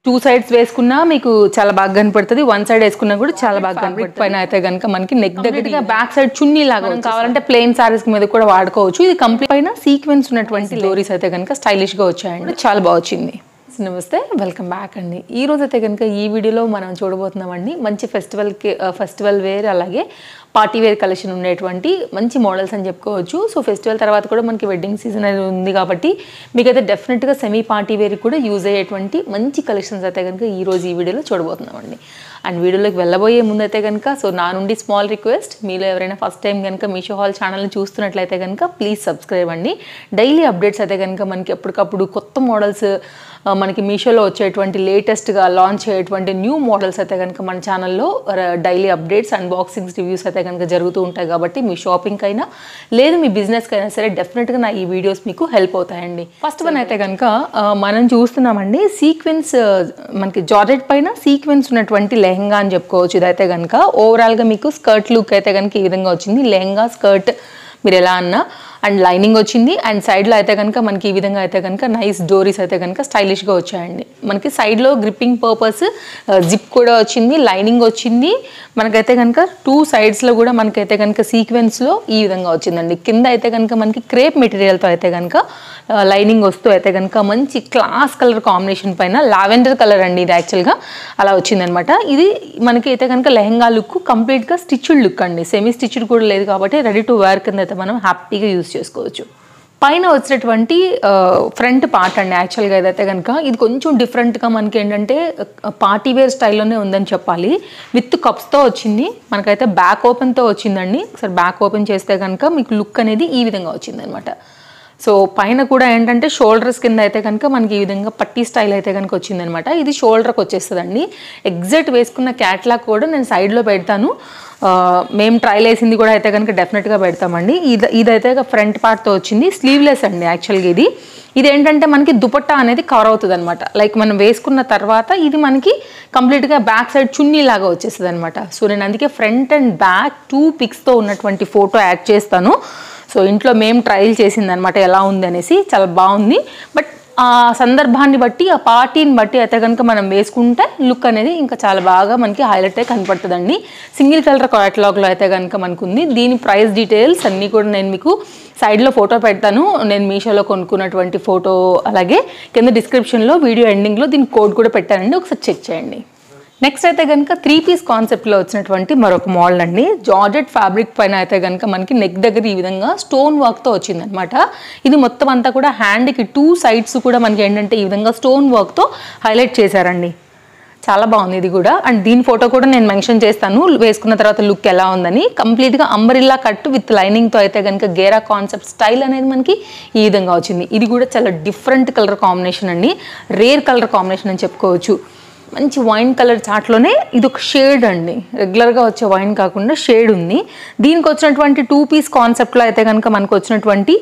two sides వేసుకున్నా మీకు చాలా బాగా కనపడుతుంది వన్ సైడ్ వేసుకున్నా కూడా చాలా బాగా కనపడుతుంది పైన అయితే కనుక మనకి నెక్ దగ్గర బ్యాక్ సైడ్ చున్నీ లాగా మనం కావాలంటే ప్లెయిన్ సారీస్ మీద కూడా వాడుకోవచ్చు ఇది కంప్లీట్ పైన సీక్వెన్స్ ఉన్నటువంటి లోరీస్ అయితే కనుక స్టైలిష్ గా వచ్చాయండి చాలా బాగా వచ్చింది నమస్తే వెల్కమ్ బ్యాక్ అండి ఈ రోజు అయితే కనుక ఈ వీడియోలో మనం చూడబోతున్నామండి మంచి ఫెస్టివల్కి ఫెస్టివల్ వేర్ అలాగే పార్టీ వేర్ కలెక్షన్ ఉండేటువంటి మంచి మోడల్స్ అని చెప్పుకోవచ్చు సో ఫెస్టివల్ తర్వాత కూడా మనకి వెడ్డింగ్ సీజన్ అనేది ఉంది కాబట్టి మీకైతే డెఫినెట్గా సెమీ పార్టీ వేర్ కూడా యూజ్ అయ్యేటువంటి మంచి కలెక్షన్స్ అయితే కనుక ఈ రోజు ఈ వీడియోలో చూడబోతున్నామండి అండ్ వీడియోలోకి వెళ్ళబోయే ముందు అయితే కనుక సో నా నుండి స్మాల్ రిక్వెస్ట్ మీలో ఎవరైనా ఫస్ట్ టైం కనుక మీషో హాల్ ఛానల్ని చూస్తున్నట్లయితే కనుక ప్లీజ్ సబ్స్క్రైబ్ అండి డైలీ అప్డేట్స్ అయితే కనుక మనకి ఎప్పటికప్పుడు కొత్త మోడల్స్ ఆ, మనకి మీషోలో వచ్చేటువంటి లేటెస్ట్గా లాంచ్ అయ్యేటువంటి న్యూ మోడల్స్ అయితే కనుక మన ఛానల్లో డైలీ అప్డేట్స్ అన్బాక్సింగ్స్ రివ్యూస్ అయితే కనుక జరుగుతూ ఉంటాయి కాబట్టి మీ షాపింగ్ అయినా లేదు మీ బిజినెస్కి అయినా సరే డెఫినెట్గా నా ఈ వీడియోస్ మీకు హెల్ప్ అవుతాయండి ఫస్ట్ వన్ అయితే కనుక ఆ, మనం చూస్తున్నామండి సీక్వెన్స్ మనకి జార్జెట్ పైన సీక్వెన్స్ ఉన్నటువంటి లెహంగా అని చెప్పుకోవచ్చు ఇదైతే కనుక ఓవరాల్గా మీకు స్కర్ట్ లుక్ అయితే కనుక ఈ విధంగా వచ్చింది లెహంగా స్కర్ట్ మీరు ఎలా అన్నా అండ్ లైనింగ్ వచ్చింది అండ్ సైడ్లో అయితే కనుక మనకి ఈ విధంగా అయితే కనుక నైస్ డోరీస్ అయితే కనుక స్టైలిష్గా వచ్చాయండి మనకి సైడ్లో గ్రిప్పింగ్ పర్పస్ జిప్ కూడా వచ్చింది లైనింగ్ వచ్చింది మనకైతే కనుక టూ సైడ్స్లో కూడా మనకైతే కనుక సీక్వెన్స్లో ఈ విధంగా వచ్చిందండి కింద అయితే కనుక మనకి క్రేప్ మెటీరియల్తో అయితే కనుక లైనింగ్ వస్తూ అయితే కనుక మంచి క్లాస్ కలర్ కాంబినేషన్ పైన లావెండర్ కలర్ అండి ఇది యాక్చువల్గా అలా వచ్చిందనమాట ఇది మనకి అయితే కనుక లెహంగా లుక్ కంప్లీట్గా స్టిచ్డ్ లుక్ అండి సెమీ స్టిచ్డ్ కూడా లేదు కాబట్టి రెడీ టు వేర్ కింద అయితే మనం హ్యాపీగా యూస్ చేసుకోవచ్చు పైన వచ్చినటువంటి ఫ్రంట్ పార్ట్ అండి యాక్చువల్గా ఏదైతే కనుక ఇది కొంచెం డిఫరెంట్గా మనకి ఏంటంటే పార్టీ వేర్ స్టైల్లోనే ఉందని చెప్పాలి విత్ కప్స్తో వచ్చింది మనకైతే బ్యాక్ ఓపెన్తో వచ్చిందండి ఒకసారి బ్యాక్ ఓపెన్ చేస్తే కనుక మీకు లుక్ అనేది ఈ విధంగా వచ్చిందనమాట సో పైన కూడా ఏంటంటే షోల్డర్స్ కింద అయితే కనుక మనకి ఈ విధంగా పట్టీ స్టైల్ అయితే కనుక వచ్చిందనమాట ఇది షోల్డర్కి వచ్చేస్తుందండి ఎగ్జాక్ట్ వేసుకున్న క్యాట్లాగ్ కూడా నేను సైడ్లో పెడతాను ఆ, మేము ట్రైల్ వేసింది కూడా అయితే కనుక డెఫినెట్గా పెడతామండి ఇది ఇదైతే ఫ్రంట్ పార్ట్తో వచ్చింది స్లీవ్లెస్ అండి యాక్చువల్గా ఇది ఇది ఏంటంటే మనకి దుపట్టా అనేది కవర్ అవుతుంది అనమాట లైక్ మనం వేసుకున్న తర్వాత ఇది మనకి కంప్లీట్గా బ్యాక్ సైడ్ చున్నీ లాగా వచ్చేస్తుంది అనమాట సో నేను అందుకే ఫ్రంట్ అండ్ బ్యాక్ టూ పిక్స్తో ఉన్నటువంటి ఫోటో యాడ్ చేస్తాను సో ఇంట్లో మేము ట్రయల్ చేసింది అనమాట ఎలా ఉంది అనేసి చాలా బాగుంది బట్ ఆ సందర్భాన్ని బట్టి ఆ పార్టీని బట్టి అయితే కనుక మనం వేసుకుంటే లుక్ అనేది ఇంకా చాలా బాగా మనకి హైలైట్ అయి కనపడుతుందండి సింగిల్ కలర్ క్యాటలాగ్లో అయితే కనుక మనకు ఉంది దీని ప్రైస్ డీటెయిల్స్ అన్నీ కూడా నేను మీకు సైడ్లో ఫోటో పెడతాను నేను మీషోలో కొనుక్కున్నటువంటి ఫోటో అలాగే కింద డిస్క్రిప్షన్లో వీడియో ఎండింగ్లో దీని కోడ్ కూడా పెట్టానండి ఒకసారి చెక్ చేయండి నెక్స్ట్ అయితే కనుక త్రీ పీస్ కాన్సెప్ట్లో వచ్చినటువంటి మరొక మోడల్ అండి జార్జెట్ ఫ్యాబ్రిక్ పైన అయితే కనుక మనకి నెక్ దగ్గర ఈ విధంగా స్టోన్ వర్క్తో వచ్చిందనమాట ఇది మొత్తం అంతా కూడా హ్యాండ్కి టూ సైడ్స్ కూడా మనకి ఏంటంటే ఈ విధంగా స్టోన్ వర్క్తో హైలైట్ చేశారండి చాలా బాగుంది ఇది కూడా అండ్ దీని ఫోటో కూడా నేను మెన్షన్ చేస్తాను వేసుకున్న తర్వాత లుక్ ఎలా ఉందని కంప్లీట్గా అంబరిల్లా కట్ విత్ లైనింగ్తో అయితే కనుక గేరా కాన్సెప్ట్ స్టైల్ అనేది మనకి ఈ విధంగా వచ్చింది ఇది కూడా చాలా డిఫరెంట్ కలర్ కాంబినేషన్ అండి రేర్ కలర్ కాంబినేషన్ అని చెప్పుకోవచ్చు మంచి వైన్ కలర్ చాట్లోనే ఇది ఒక షేడ్ అండి రెగ్యులర్గా వచ్చే వైన్ కాకుండా షేడ్ ఉంది దీనికి వచ్చినటువంటి టూ పీస్ కాన్సెప్ట్లో అయితే కనుక మనకు వచ్చినటువంటి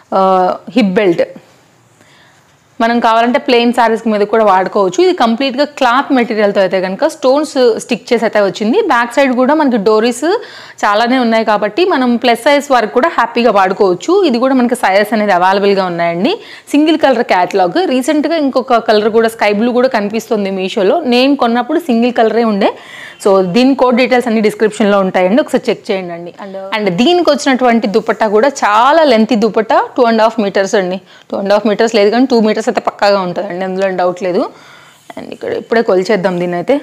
హిప్ బెల్ట్ మనం కావాలంటే ప్లెయిన్ సారీస్ మీద కూడా వాడుకోవచ్చు ఇది కంప్లీట్గా క్లాత్ మెటీరియల్తో అయితే కనుక స్టోన్స్ స్టిక్ చేసి అయితే వచ్చింది బ్యాక్ సైడ్ కూడా మనకి డోరీస్ చాలానే ఉన్నాయి కాబట్టి మనం ప్లస్ సైజ్ వరకు కూడా హ్యాపీగా వాడుకోవచ్చు ఇది కూడా మనకి సైజెస్ అనేది అవైలబుల్గా ఉన్నాయండి సింగిల్ కలర్ క్యాటలాగ్ రీసెంట్గా ఇంకొక కలర్ కూడా స్కై బ్లూ కూడా కనిపిస్తుంది మీషోలో నేను కొన్నప్పుడు సింగిల్ కలరే ఉండే సో దీని కోడ్ డీటెయిల్స్ అన్ని డిస్క్రిప్షన్లో ఉంటాయండి ఒకసారి చెక్ చేయండి అండి అండ్ అండ్ దీనికి వచ్చినటువంటి దుపట్టా కూడా చాలా lengthy dupatta two and half meters అండి టూ అండ్ హాఫ్ మీటర్స్ లేదు కానీ టూ మీటర్స్ అయితే పక్కాగా ఉంటుందండి అందులో డౌట్ లేదు అండ్ ఇక్కడ ఇప్పుడే కొలిచేద్దాం దీన్ని అయితే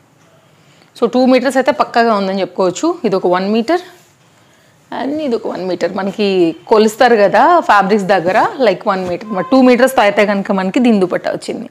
సో టూ మీటర్స్ అయితే పక్కాగా ఉందని చెప్పుకోవచ్చు ఇది ఒక వన్ మీటర్ అండ్ ఇది ఒక వన్ మీటర్ మనకి కొలుస్తారు కదా ఫ్యాబ్రిక్స్ దగ్గర లైక్ వన్ మీటర్ మరి టూ మీటర్స్తో అయితే కనుక మనకి దీని దుపట్టా వచ్చింది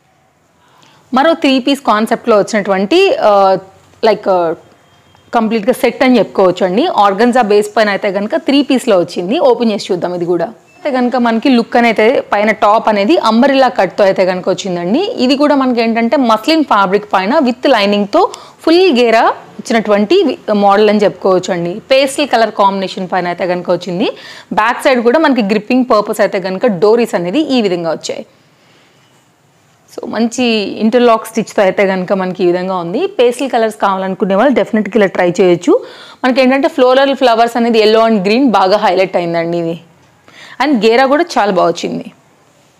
మరో త్రీ పీస్ కాన్సెప్ట్లో వచ్చినటువంటి లైక్ కంప్లీట్గా సెట్ అని చెప్పుకోవచ్చు అండి ఆర్గన్జా బేస్ పైన అయితే కనుక త్రీ పీస్లో వచ్చింది ఓపెన్ చేసి చూద్దాం ఇది కూడా అయితే కనుక మనకి లుక్ అనేది పైన టాప్ అనేది అంబరిలా కట్తో అయితే కనుక వచ్చిందండి ఇది కూడా మనకి ఏంటంటే మస్లిన్ ఫ్యాబ్రిక్ పైన విత్ లైనింగ్తో ఫుల్ గేరా వచ్చినటువంటి మోడల్ అని చెప్పుకోవచ్చు అండి పేస్టల్ కలర్ కాంబినేషన్ పైన అయితే కనుక వచ్చింది బ్యాక్ సైడ్ కూడా మనకి గ్రిప్పింగ్ పర్పస్ అయితే కనుక డోరీస్ అనేది ఈ విధంగా వచ్చాయి సో మంచి ఇంటర్లాక్ స్టిచ్తో అయితే కనుక మనకి ఈ విధంగా ఉంది పేస్టల్ కలర్స్ కావాలనుకునే వాళ్ళు డెఫినెట్గా ఇలా ట్రై చేయొచ్చు మనకి ఏంటంటే ఫ్లోరల్ ఫ్లవర్స్ అనేది ఎల్లో అండ్ గ్రీన్ బాగా హైలైట్ అయిందండి ఇది అండ్ గేరా కూడా చాలా బాగా వచ్చింది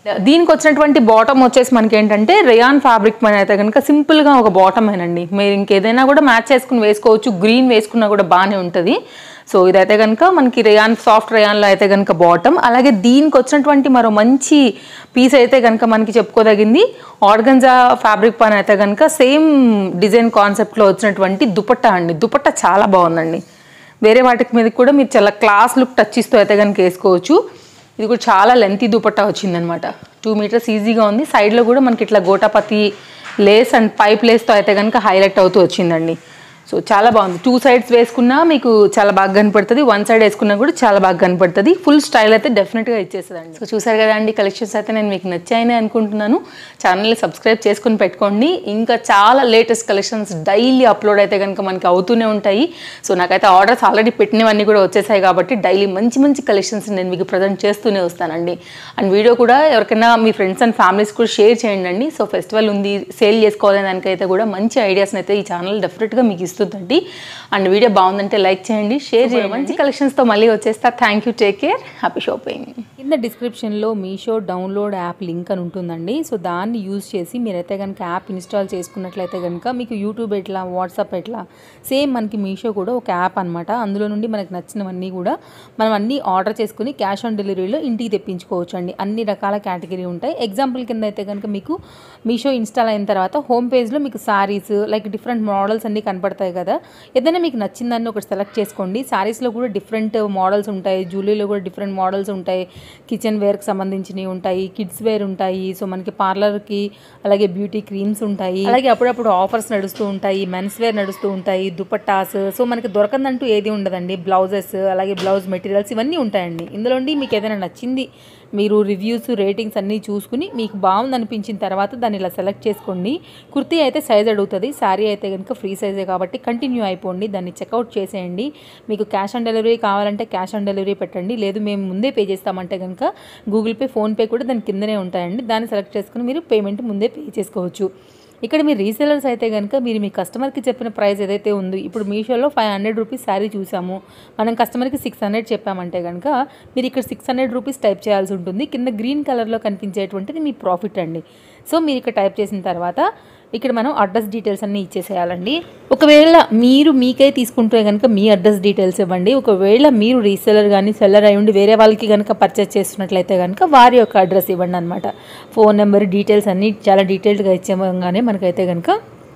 దీనికి వచ్చినటువంటి బాటమ్ వచ్చేసి మనకి ఏంటంటే రేయాన్ ఫ్యాబ్రిక్ పైన అయితే కనుక సింపుల్గా ఒక బాటమ్ ఏనండి మీరు ఇంకేదైనా కూడా మ్యాచ్ చేసుకుని వేసుకోవచ్చు గ్రీన్ వేసుకున్నా కూడా బాగానే ఉంటుంది సో ఇదైతే కనుక మనకి రేయాన్ సాఫ్ట్ రేయాన్లో అయితే కనుక బాటమ్ అలాగే దీనికి వచ్చినటువంటి మరో మంచి పీస్ అయితే కనుక మనకి చెప్పుకోదగింది ఆర్గంజా ఫ్యాబ్రిక్ పైన అయితే కనుక సేమ్ డిజైన్ కాన్సెప్ట్లో వచ్చినటువంటి దుపట్టా అండి దుపట్టా చాలా బాగుందండి వేరే వాటికి మీద కూడా మీరు చాలా క్లాస్ లుక్ టచ్ ఇస్తూ అయితే కనుక వేసుకోవచ్చు ఇది కూడా చాలా లెంతీ దుపట్టా వచ్చిందనమాట టూ మీటర్స్ ఈజీగా ఉంది సైడ్లో కూడా మనకి ఇట్లా గోటాపతి లేస్ అండ్ పైప్ లేస్తో అయితే కనుక హైలైట్ అవుతూ వచ్చిందండి సో చాలా బాగుంది టూ సైడ్స్ వేసుకున్నా మీకు చాలా బాగా కనపడుతుంది వన్ సైడ్ వేసుకున్నా కూడా చాలా బాగా కనపడుతుంది ఫుల్ స్టైల్ అయితే డెఫినెట్గా ఇచ్చేస్తుందండి సో చూసారు కదా అండి కలెక్షన్స్ అయితే నేను మీకు నచ్చాయని అనుకుంటున్నాను ఛానల్ని సబ్స్క్రైబ్ చేసుకుని పెట్టుకోండి ఇంకా చాలా లేటెస్ట్ కలెక్షన్స్ డైలీ అప్లోడ్ అయితే కనుక మనకి అవుతూనే ఉంటాయి సో నాకైతే ఆర్డర్స్ ఆల్రెడీ పెట్టినవన్నీ కూడా వచ్చేసాయి కాబట్టి డైలీ మంచి మంచి కలెక్షన్స్ నేను మీకు ప్రజెంట్ చేస్తూనే వస్తానండి అండ్ వీడియో కూడా ఎవరికైనా మీ ఫ్రెండ్స్ అండ్ ఫ్యామిలీస్ కూడా షేర్ చేయండి అండి సో ఫెస్టివల్ ఉంది సేల్ చేసుకోవాలని దానికైతే కూడా మంచి ఐడియాస్ని అయితే ఈ ఛానల్ డెఫినెట్గా మీకు ఇస్తుందండి అండ్ వీడియో బాగుందంటే లైక్ చేయండి షేర్ చేయండి మంచి కలెక్షన్స్తో మళ్ళీ వచ్చేస్తా thank you take care happy shopping కింద డిస్క్రిప్షన్లో మీషో డౌన్లోడ్ యాప్ లింక్ అని ఉంటుందండి సో దాన్ని యూజ్ చేసి మీరైతే కనుక యాప్ ఇన్స్టాల్ చేసుకున్నట్లయితే కనుక మీకు యూట్యూబ్ ఎట్లా వాట్సాప్ ఎట్లా సేమ్ మనకి మీషో కూడా ఒక యాప్ అనమాట అందులో నుండి మనకు నచ్చినవన్నీ కూడా మనం అన్నీ ఆర్డర్ చేసుకుని క్యాష్ ఆన్ డెలివరీలో ఇంటికి తెప్పించుకోవచ్చు అండి అన్ని రకాల కేటగిరీ ఉంటాయి ఎగ్జాంపుల్ కింద అయితే కనుక మీకు మీషో ఇన్స్టాల్ అయిన తర్వాత హోమ్ పేజ్లో మీకు సారీస్ లైక్ డిఫరెంట్ మోడల్స్ అన్నీ కనపడతాయి కదా ఏదైనా మీకు నచ్చిందాన్ని ఒకటి సెలెక్ట్ చేసుకోండి సారీస్లో కూడా డిఫరెంట్ మోడల్స్ ఉంటాయి జ్యువెలరీలో కూడా డిఫరెంట్ మోడల్స్ ఉంటాయి కిచెన్ వేర్కి సంబంధించినవి ఉంటాయి కిడ్స్ వేర్ ఉంటాయి సో మనకి పార్లర్కి అలాగే బ్యూటీ క్రీమ్స్ ఉంటాయి అలాగే అప్పుడప్పుడు ఆఫర్స్ నడుస్తూ ఉంటాయి మెన్స్ వేర్ నడుస్తూ ఉంటాయి దుపట్టాస్ సో మనకి దొరకందంటూ ఏది ఉండదండి బ్లౌజెస్ అలాగే బ్లౌజ్ మెటీరియల్స్ ఇవన్నీ ఉంటాయండి ఇందులోండి మీకు ఏదైనా నచ్చింది మీరు రివ్యూస్ రేటింగ్స్ అన్నీ చూసుకుని మీకు బాగుంది అనిపించిన తర్వాత దాన్ని ఇలా సెలెక్ట్ చేసుకోండి కుర్తీ అయితే సైజ్ అడుగుతుంది శారీ అయితే కనుక ఫ్రీ సైజే కాబట్టి కంటిన్యూ అయిపోండి దాన్ని చెక్అవుట్ చేసేయండి మీకు క్యాష్ ఆన్ డెలివరీ కావాలంటే క్యాష్ ఆన్ డెలివరీ పెట్టండి లేదు మేము ముందే పే చేస్తామంటే కనుక గూగుల్ పే ఫోన్పే కూడా దాని కిందనే ఉంటాయండి దాన్ని సెలెక్ట్ చేసుకుని మీరు పేమెంట్ ముందే పే చేసుకోవచ్చు ఇక్కడ మీరు రీసెలర్స్ అయితే కనుక మీరు మీ కస్టమర్కి చెప్పిన ప్రైస్ ఏదైతే ఉందో ఇప్పుడు మీషోలో ఫైవ్ హండ్రెడ్ రూపీస్ శారీ చూసాము మనం కస్టమర్కి సిక్స్ హండ్రెడ్ చెప్పామంటే కనుక మీరు ఇక్కడ సిక్స్ హండ్రెడ్ రూపీస్ టైప్ చేయాల్సి ఉంటుంది కింద గ్రీన్ కలర్లో కనిపించేటువంటిది మీ ప్రాఫిట్ అండి సో మీరు ఇక్కడ టైప్ చేసిన తర్వాత ఇక్కడ మనం అడ్రస్ డీటెయిల్స్ అన్నీ ఇచ్చేసేయాలండి ఒకవేళ మీరు మీకై తీసుకుంటే కనుక మీ అడ్రస్ డీటెయిల్స్ ఇవ్వండి ఒకవేళ మీరు రీసెలర్ కానీ సెల్లర్ అయి ఉండి వేరే వాళ్ళకి కనుక పర్చేస్ చేస్తున్నట్లయితే కనుక వారి యొక్క అడ్రస్ ఇవ్వండి అనమాట ఫోన్ నెంబర్ డీటెయిల్స్ అన్నీ చాలా డీటెయిల్డ్గా ఇచ్చేగానే మనకైతే కనుక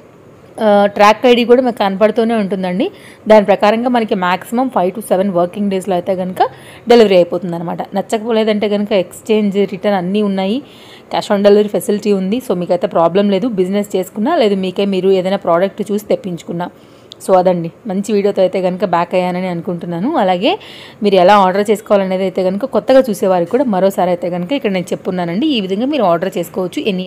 ట్రాక్ ఐడి కూడా మనకు కనపడుతూనే ఉంటుందండి దాని ప్రకారంగా మనకి maximum five to seven working డేస్లో అయితే కనుక డెలివరీ అయిపోతుంది అనమాట నచ్చకపోలేదంటే కనుక ఎక్స్చేంజ్ రిటర్న్ అన్నీ ఉన్నాయి క్యాష్ ఆన్ డెలివరీ ఫెసిలిటీ ఉంది సో మీకైతే ప్రాబ్లం లేదు బిజినెస్ చేసుకున్నా లేదు మీకే మీరు ఏదైనా ప్రోడక్ట్ చూసి తెప్పించుకున్నా సో అదండి మంచి వీడియోతో అయితే కనుక బ్యాక్ అయ్యానని అనుకుంటున్నాను అలాగే మీరు ఎలా ఆర్డర్ చేసుకోవాలనేది అయితే కనుక కొత్తగా చూసేవారికి కూడా మరోసారి అయితే కనుక ఇక్కడ నేను చెప్పున్నానండి ఈ విధంగా మీరు ఆర్డర్ చేసుకోవచ్చు ఎన్ని